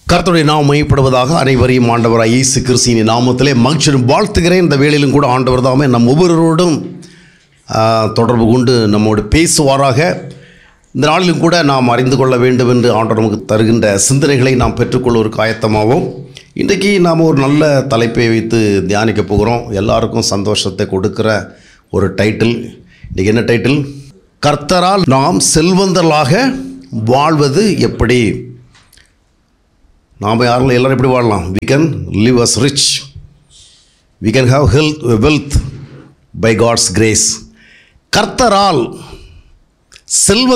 கர்த்தருடைய நாம் மையப்படுவதாக அனைவரையும் ஆண்டவராக இயேசு கிறிஸ்தியின் நாமத்திலே மகிழ்ச்சியும் வாழ்த்துகிறேன் இந்த வேளையிலும் கூட ஆண்டவர் தாமே நம் ஒவ்வொருவரோடும் ஆ, தொடர்பு கொண்டு நம்மோடு பேசுவாராக இந்த நாளிலும் கூட நாம் அறிந்து கொள்ள வேண்டும் என்று ஆண்டவர் நமக்கு தருகின்ற சிந்தனைகளை நாம் பெற்றுக்கொள்ள ஒரு காயத்தமாகவும் இன்றைக்கு நாம் ஒரு நல்ல தலைப்பை வைத்து தியானிக்க போகிறோம் எல்லாருக்கும் சந்தோஷத்தை கொடுக்கிற ஒரு டைட்டில் இன்றைக்கி என்ன டைட்டில் கர்த்தரால் நாம் செல்வந்தர்களாக வாழ்வது எப்படி நாம் யாரும் எல்லாரும் எப்படி வாழலாம் we can live as rich we can have health wealth by God's grace கர்த்தரால் செல்வ